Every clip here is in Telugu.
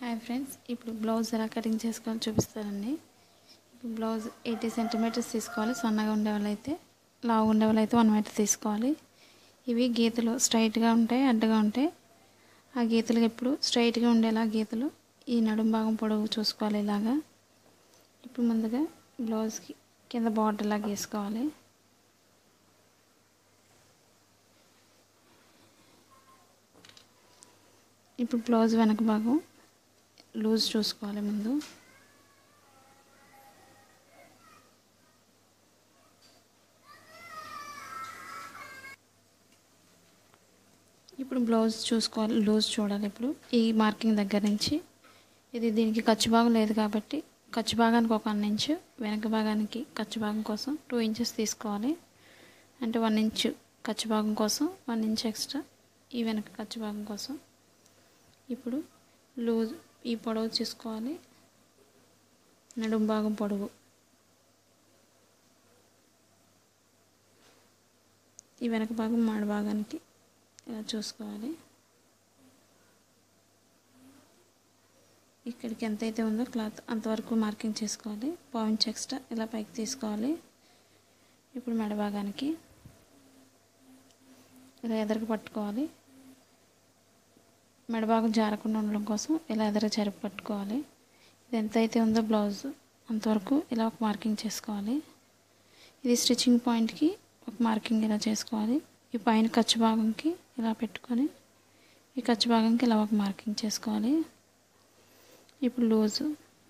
హాయ్ ఫ్రెండ్స్ ఇప్పుడు బ్లౌజ్ ఎలా కటింగ్ చేసుకోవాలో చూపిస్తానండి ఇప్పుడు బ్లౌజ్ ఎయిటీ సెంటీమీటర్స్ తీసుకోవాలి సన్నగా ఉండే వాళ్ళైతే లావు ఉండే వాళ్ళైతే వన్ మీటర్ తీసుకోవాలి ఇవి గీతలు స్ట్రైట్గా ఉంటాయి అడ్డగా ఉంటాయి ఆ గీతలు ఎప్పుడు స్ట్రైట్గా ఉండేలా గీతలు ఈ నడుం భాగం పొడవు చూసుకోవాలి ఇలాగా ఇప్పుడు ముందుగా బ్లౌజ్కి కింద బార్డర్ లాగా గీసుకోవాలి ఇప్పుడు బ్లౌజ్ వెనక భాగం లూజ్ చూసుకోవాలి ముందు ఇప్పుడు బ్లౌజ్ చూసుకోవాలి లూజ్ చూడాలి ఇప్పుడు ఈ మార్కింగ్ దగ్గర నుంచి ఇది దీనికి ఖర్చు భాగం లేదు కాబట్టి ఖర్చు భాగానికి ఒక వన్ ఇంచ్ వెనక భాగానికి ఖర్చు భాగం కోసం టూ ఇంచెస్ తీసుకోవాలి అంటే వన్ ఇంచ్ ఖర్చు భాగం కోసం వన్ ఇంచ్ ఎక్స్ట్రా ఈ వెనక ఖర్చు భాగం కోసం ఇప్పుడు లూజ్ ఈ పొడవు చూసుకోవాలి నడుం భాగం పొడవు ఈ వెనక భాగం మాడ భాగానికి ఇలా చూసుకోవాలి ఇక్కడికి ఎంతైతే ఉందో క్లాత్ అంతవరకు మార్కింగ్ చేసుకోవాలి పాయింట్స్ ఎక్స్ట్రా ఇలా పైకి తీసుకోవాలి ఇప్పుడు మెడ భాగానికి ఇలా ఎదరకు పట్టుకోవాలి మెడభాగం జారకుండా ఉండడం కోసం ఇలా ఎదర జరిపి పట్టుకోవాలి ఇది ఎంత అయితే ఉందో బ్లౌజ్ అంతవరకు ఇలా ఒక మార్కింగ్ చేసుకోవాలి ఇది స్టిచ్చింగ్ పాయింట్కి ఒక మార్కింగ్ ఇలా చేసుకోవాలి ఈ పైన ఖర్చు భాగంకి ఇలా పెట్టుకొని ఈ ఖర్చు భాగంకి ఇలా ఒక మార్కింగ్ చేసుకోవాలి ఇప్పుడు లూజు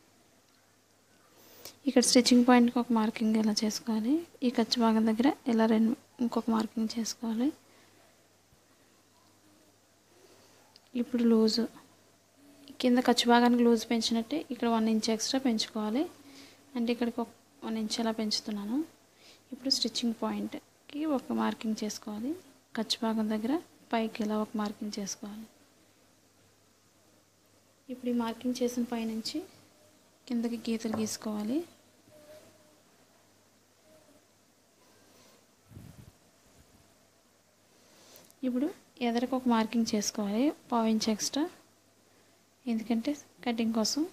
ఇక్కడ స్టిచ్చింగ్ పాయింట్కి ఒక మార్కింగ్ ఇలా చేసుకోవాలి ఈ ఖర్చు భాగం దగ్గర ఇలా రెండు ఇంకొక మార్కింగ్ చేసుకోవాలి ఇప్పుడు లూజు కింద ఖర్చు భాగానికి లూజ్ పెంచినట్టే ఇక్కడ వన్ ఇంచ్ ఎక్స్ట్రా పెంచుకోవాలి అంటే ఇక్కడికి ఒక వన్ ఇంచ్ అలా పెంచుతున్నాను ఇప్పుడు స్టిచ్చింగ్ పాయింట్కి ఒక మార్కింగ్ చేసుకోవాలి ఖర్చు భాగం దగ్గర పైకి ఇలా ఒక మార్కింగ్ చేసుకోవాలి ఇప్పుడు ఈ మార్కింగ్ చేసిన పైనుంచి కిందకి గీతలు గీసుకోవాలి ఇప్పుడు ఎదరకు ఒక మార్కింగ్ చేసుకోవాలి పావు ఇంచ్ ఎక్స్ట్రా ఎందుకంటే కటింగ్ కోసం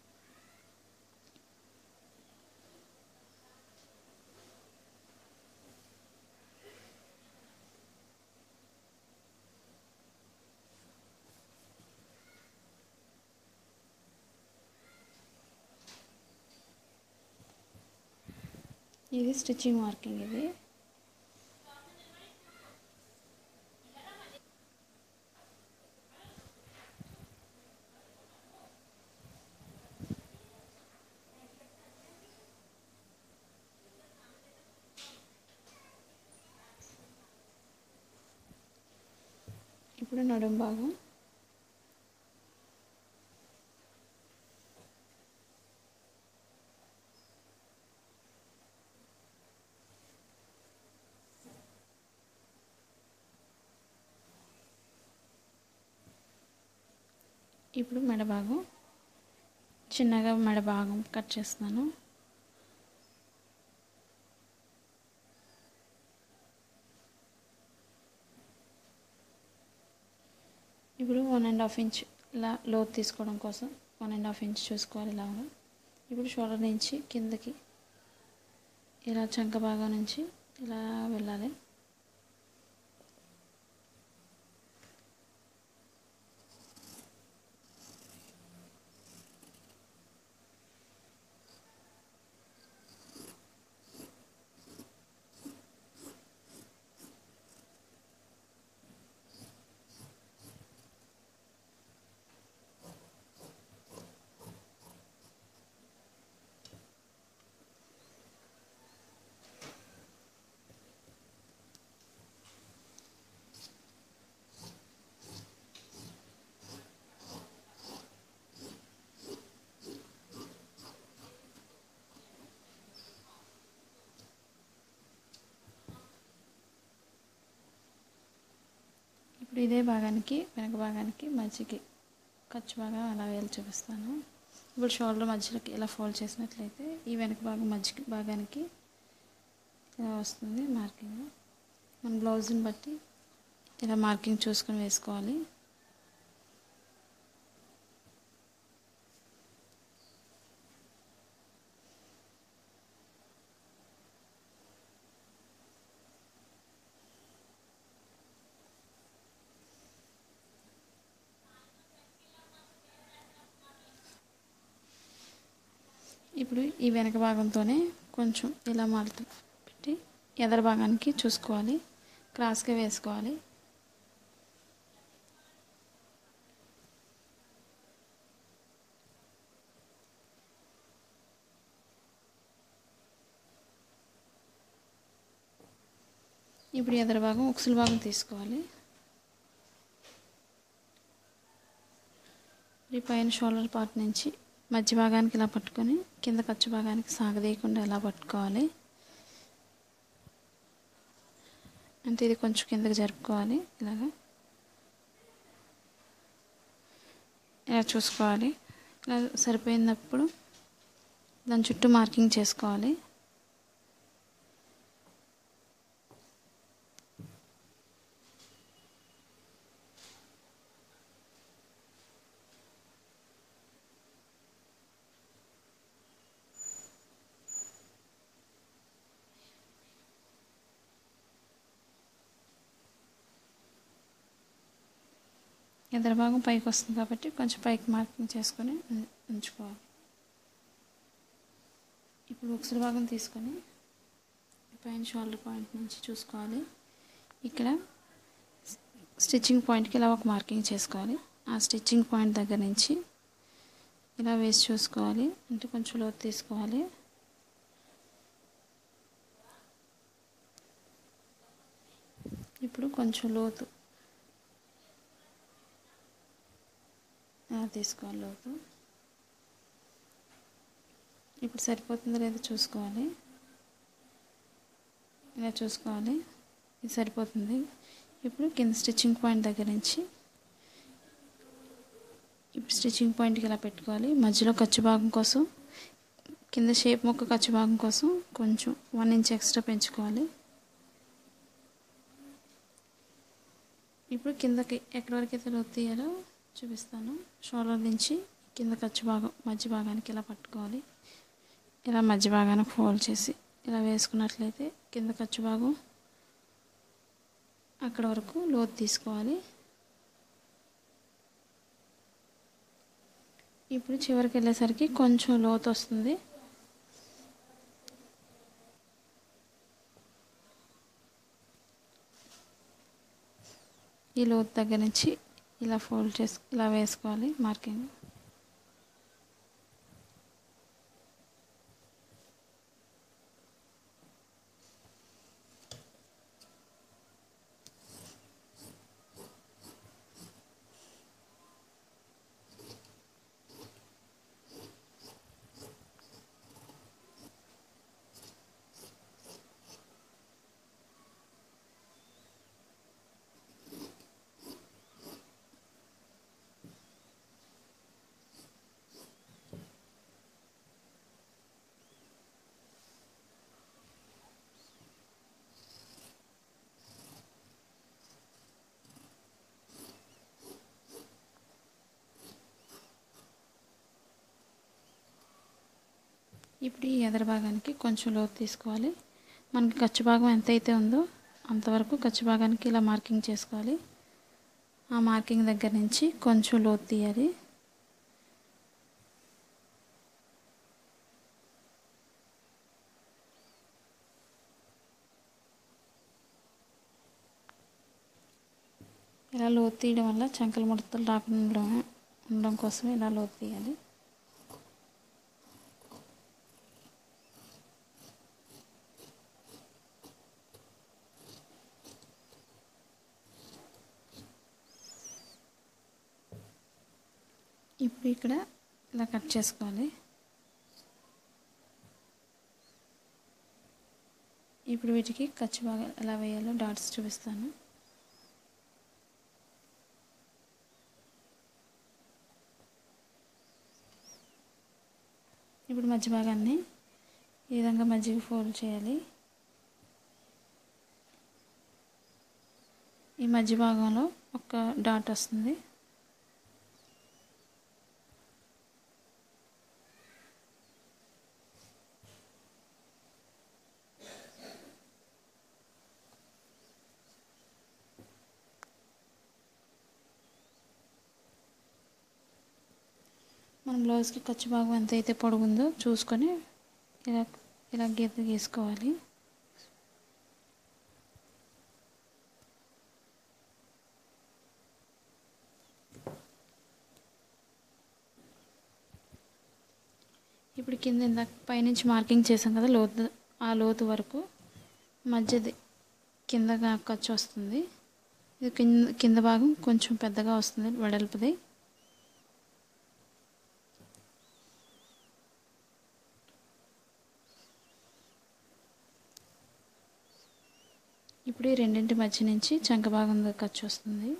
ఇది స్టిచ్చింగ్ మార్కింగ్ ఇది ఇప్పుడు నడుం భాగం ఇప్పుడు మెడ భాగం చిన్నగా మెడ భాగం కట్ చేస్తున్నాను ఇప్పుడు వన్ అండ్ హాఫ్ ఇంచ్ ఇలా లోతు తీసుకోవడం కోసం వన్ అండ్ హాఫ్ ఇంచ్ చూసుకోవాలి ఇలాగా ఇప్పుడు షోల్డర్ నుంచి కిందకి ఇలా చంక భాగం నుంచి ఇలా వెళ్ళాలి ఇప్పుడు ఇదే భాగానికి వెనక భాగానికి మధ్యకి ఖర్చు భాగం అలా వేలు చూపిస్తాను ఇప్పుడు షోల్డర్ మధ్యలోకి ఇలా ఫోల్డ్ చేసినట్లయితే ఈ వెనక భాగం మధ్య భాగానికి ఇలా వస్తుంది మార్కింగ్ మన బ్లౌజ్ని బట్టి ఇలా మార్కింగ్ చూసుకొని వేసుకోవాలి ఇప్పుడు ఈ వెనక భాగంతోనే కొంచెం ఇలా మడత పెట్టి ఎదర భాగానికి చూసుకోవాలి క్రాస్గా వేసుకోవాలి ఇప్పుడు ఎదర భాగం ఉక్సుల భాగం తీసుకోవాలి ఈ పైన షోల్డర్ పార్ట్ నుంచి మధ్య భాగానికి ఇలా పట్టుకొని కింద ఖర్చు భాగానికి సాగదీయకుండా ఇలా పట్టుకోవాలి అంటే ఇది కొంచెం కిందకి జరుపుకోవాలి ఇలాగా ఇలా చూసుకోవాలి ఇలా సరిపోయినప్పుడు దాని చుట్టూ మార్కింగ్ చేసుకోవాలి ఎదర భాగం పైకి వస్తుంది కాబట్టి కొంచెం పైకి మార్కింగ్ చేసుకొని ఉం- ఉంచుకోవాలి ఇప్పుడు ఉక్సుల భాగం తీసుకొని పైన షోల్డర్ పాయింట్ నుంచి చూసుకోవాలి ఇక్కడ స్టిచ్చింగ్ పాయింట్కి ఇలా ఒక మార్కింగ్ చేసుకోవాలి ఆ స్టిచ్చింగ్ పాయింట్ దగ్గర నుంచి ఇలా వేసి చూసుకోవాలి అంటే కొంచెం లోతు తీసుకోవాలి ఇప్పుడు కొంచెం లోతు ఇలా తీసుకోవాలి లోతు ఇప్పుడు సరిపోతుందో లేదో చూసుకోవాలి ఇలా చూసుకోవాలి ఇది సరిపోతుంది ఇప్పుడు కింద స్టిచ్చింగ్ పాయింట్ దగ్గర నుంచి ఇప్పుడు స్టిచ్చింగ్ పాయింట్కి ఇలా పెట్టుకోవాలి మధ్యలో ఖర్చు భాగం కోసం కింద షేప్ మొక్క ఖర్చు భాగం కోసం కొంచెం వన్ ఇంచ్ ఎక్స్ట్రా పెంచుకోవాలి ఇప్పుడు కిందకి ఎక్కడి వరకు అయితే లోతు తీయాలో చూపిస్తాను షోల్డర్ నుంచి కింద ఖర్చు భాగం మధ్య భాగానికి ఇలా పట్టుకోవాలి ఇలా మధ్య భాగానికి ఫోల్డ్ చేసి ఇలా వేసుకున్నట్లయితే కింద ఖర్చు భాగం అక్కడ వరకు లోతు తీసుకోవాలి ఇప్పుడు చివరికి వెళ్ళేసరికి కొంచెం లోతు వస్తుంది ఈ లోతు దగ్గర నుంచి ఇలా ఫోల్డ్ చేసి ఇలా వేసుకోవాలి మార్కింగ్ ఇప్పుడు ఈ ఎదర భాగానికి కొంచెం లోతు తీసుకోవాలి మనకి ఖర్చు భాగం ఎంత అయితే ఉందో అంతవరకు ఖర్చు భాగానికి ఇలా మార్కింగ్ చేసుకోవాలి ఆ మార్కింగ్ దగ్గర నుంచి కొంచెం లోతు తీయాలి ఇలా లోతు తీయడం వల్ల చంకల ముడతలు రాకుండా ఉండడం ఉండడం కోసం ఇలా లోతు తీయాలి ఇప్పుడు ఇక్కడ ఇలా కట్ చేసుకోవాలి ఇప్పుడు వీటికి ఖర్చు బాగా ఎలా వేయాలో డాట్స్ చూపిస్తాను ఇప్పుడు మధ్య భాగాన్ని ఈ విధంగా మధ్యకి ఫోల్డ్ చేయాలి ఈ మధ్య భాగంలో ఒక డాట్ వస్తుంది మన బ్లౌజ్కి ఖర్చు భాగం ఎంత అయితే పొడుగుందో చూసుకొని ఇలా ఇలా గీత గీసుకోవాలి ఇప్పుడు కింద ఇందాక పైనుంచి మార్కింగ్ చేసాం కదా లోతు ఆ లోతు వరకు మధ్యది కింద ఖర్చు వస్తుంది ఇది కింద కింద భాగం కొంచెం పెద్దగా వస్తుంది వెడల్పుది ఇప్పుడు ఈ రెండింటి మధ్య నుంచి చంక భాగం దాకా ఖర్చు వస్తుంది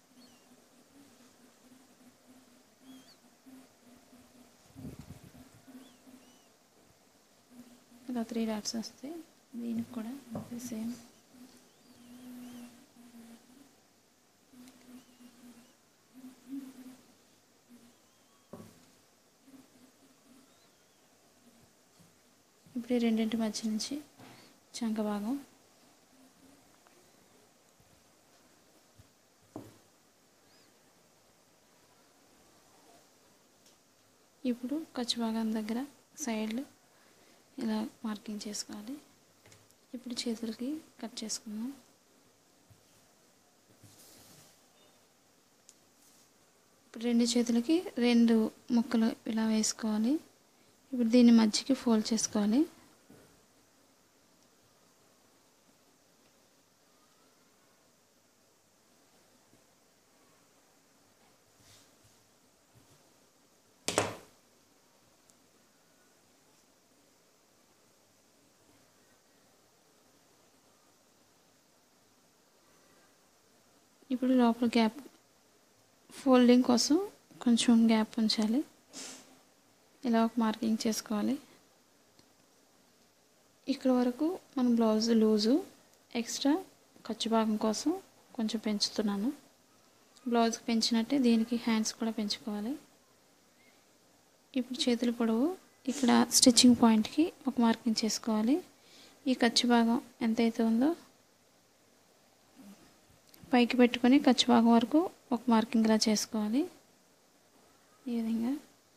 ఇలా త్రీ డాట్స్ వస్తాయి దీనికి కూడా అంతే సేమ్ ఇప్పుడు ఈ రెండింటి మధ్య నుంచి చంక భాగం ఇప్పుడు ఖర్చు భాగం దగ్గర సైడ్లు ఇలా మార్కింగ్ చేసుకోవాలి ఇప్పుడు చేతులకి కట్ చేసుకుందాం ఇప్పుడు రెండు చేతులకి రెండు ముక్కలు ఇలా వేసుకోవాలి ఇప్పుడు దీన్ని మధ్యకి ఫోల్డ్ చేసుకోవాలి ఇప్పుడు లోపల గ్యాప్ ఫోల్డింగ్ కోసం కొంచెం గ్యాప్ ఉంచాలి ఇలా ఒక మార్కింగ్ చేసుకోవాలి ఇక్కడ వరకు మన బ్లౌజ్ లూజు ఎక్స్ట్రా ఖర్చు భాగం కోసం కొంచెం పెంచుతున్నాను బ్లౌజ్కి పెంచినట్టే దీనికి హ్యాండ్స్ కూడా పెంచుకోవాలి ఇప్పుడు చేతుల పొడవు ఇక్కడ స్టిచ్చింగ్ పాయింట్కి ఒక మార్కింగ్ చేసుకోవాలి ఈ ఖర్చు భాగం ఎంతైతే ఉందో పైకి పెట్టుకొని ఖర్చు భాగం వరకు ఒక మార్కింగ్ ఇలా చేసుకోవాలి ఈ విధంగా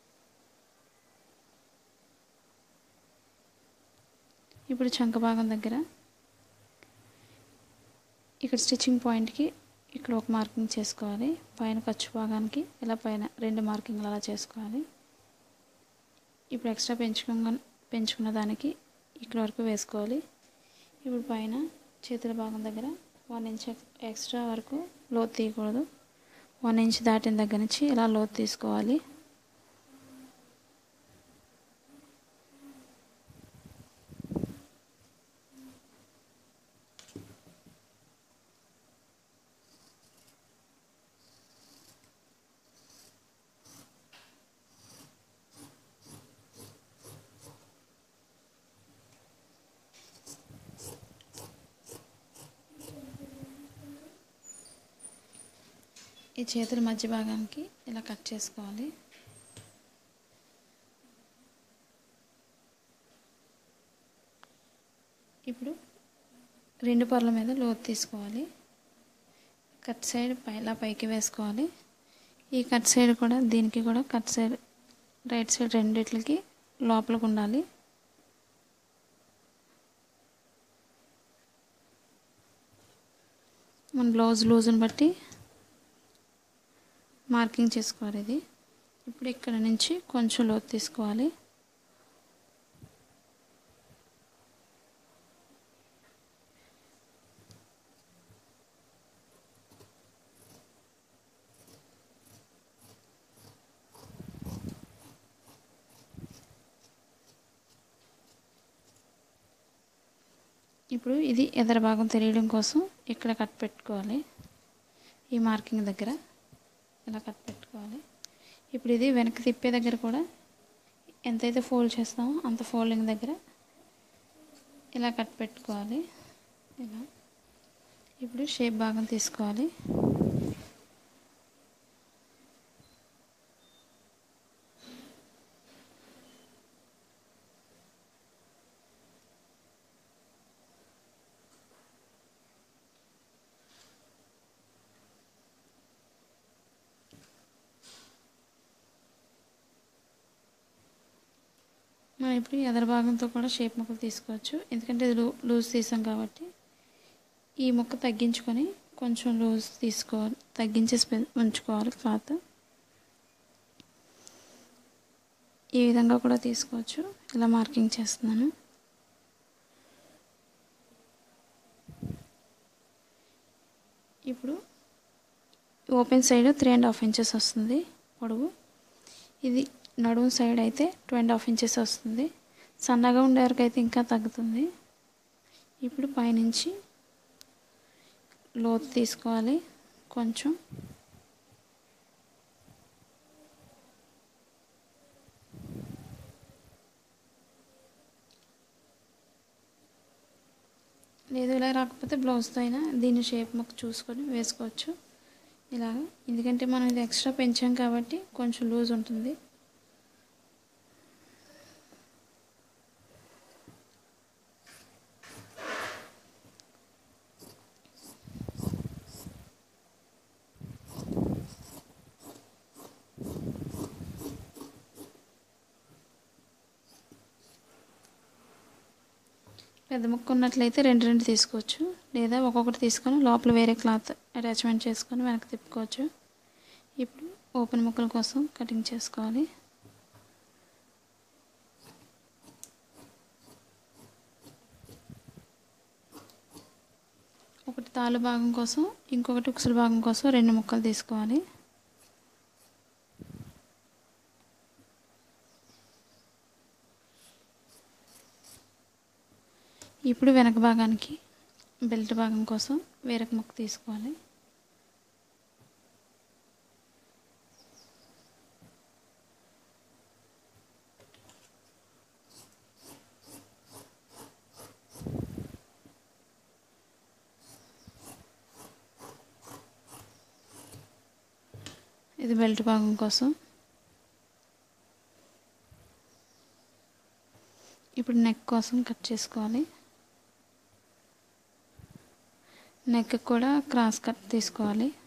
ఇప్పుడు చంక భాగం దగ్గర ఇక్కడ స్టిచ్చింగ్ పాయింట్కి ఇక్కడ ఒక మార్కింగ్ చేసుకోవాలి పైన ఖర్చు భాగానికి ఇలా పైన రెండు మార్కింగ్లు అలా చేసుకోవాలి ఇప్పుడు ఎక్స్ట్రా పెంచుకున్న పెంచుకున్న దానికి ఇక్కడ వరకు వేసుకోవాలి ఇప్పుడు పైన చేతుల భాగం దగ్గర వన్ ఇంచ్ ఎక్స్ట్రా వరకు లోతు తీయకూడదు వన్ ఇంచ్ దాటిన దగ్గర నుంచి ఇలా లోతు తీసుకోవాలి ఈ చేతుల మధ్య భాగానికి ఇలా కట్ చేసుకోవాలి ఇప్పుడు రెండు పర్ల మీద లోతు తీసుకోవాలి కట్ సైడ్ పైలా పైకి వేసుకోవాలి ఈ కట్ సైడ్ కూడా దీనికి కూడా కట్ సైడ్ రైట్ సైడ్ రెండిట్లకి లోపలికి ఉండాలి మన బ్లౌజ్ లూజ్ని బట్టి మార్కింగ్ చేసుకోవాలి ఇది ఇప్పుడు ఇక్కడ నుంచి కొంచెం లోతు తీసుకోవాలి ఇప్పుడు ఇది ఎదర భాగం తెలియడం కోసం ఇక్కడ కట్ పెట్టుకోవాలి ఈ మార్కింగ్ దగ్గర ఇలా కట్ పెట్టుకోవాలి ఇప్పుడు ఇది వెనక్కి తిప్పే దగ్గర కూడా ఎంతైతే ఫోల్డ్ చేస్తామో అంత ఫోల్డింగ్ దగ్గర ఇలా కట్ పెట్టుకోవాలి ఇలా ఇప్పుడు షేప్ భాగం తీసుకోవాలి మనం ఇప్పుడు ఎదర భాగంతో కూడా షేప్ ముక్కలు తీసుకోవచ్చు ఎందుకంటే ఇది లూ లూజ్ తీసాం కాబట్టి ఈ ముక్క తగ్గించుకొని కొంచెం లూజ్ తీసుకోవాలి తగ్గించేసి పె- ఉంచుకోవాలి క్లాత్ ఈ విధంగా కూడా తీసుకోవచ్చు ఇలా మార్కింగ్ చేస్తున్నాను ఇప్పుడు open side three and half inches వస్తుంది పొడవు ఇది నడుము సైడ్ అయితే టూ అండ్ హాఫ్ ఇంచెస్ వస్తుంది సన్నగా ఉండే వరకు అయితే ఇంకా తగ్గుతుంది ఇప్పుడు పైనుంచి లోతు తీసుకోవాలి కొంచెం లేదు ఇలా రాకపోతే బ్లౌజ్తో అయినా దీని షేప్ ముక్క చూసుకొని వేసుకోవచ్చు ఇలాగ ఎందుకంటే మనం ఇది ఎక్స్ట్రా పెంచాం కాబట్టి కొంచెం లూజ్ ఉంటుంది పెద్ద ముక్క ఉన్నట్లయితే రెండు రెండు తీసుకోవచ్చు లేదా ఒక్కొక్కటి తీసుకొని లోపల వేరే క్లాత్ అటాచ్మెంట్ చేసుకొని వెనక్కి తిప్పుకోవచ్చు ఇప్పుడు ఓపెన్ ముక్కల కోసం కటింగ్ చేసుకోవాలి ఒకటి తాళ్ళు భాగం కోసం ఇంకొకటి ఉక్సుల భాగం కోసం రెండు ముక్కలు తీసుకోవాలి ఇప్పుడు వెనక భాగానికి బెల్ట్ భాగం కోసం వేరొక ముక్క తీసుకోవాలి ఇది బెల్ట్ భాగం కోసం ఇప్పుడు నెక్ కోసం కట్ చేసుకోవాలి నెక్ కూడా క్రాస్ కట్ తీసుకోవాలి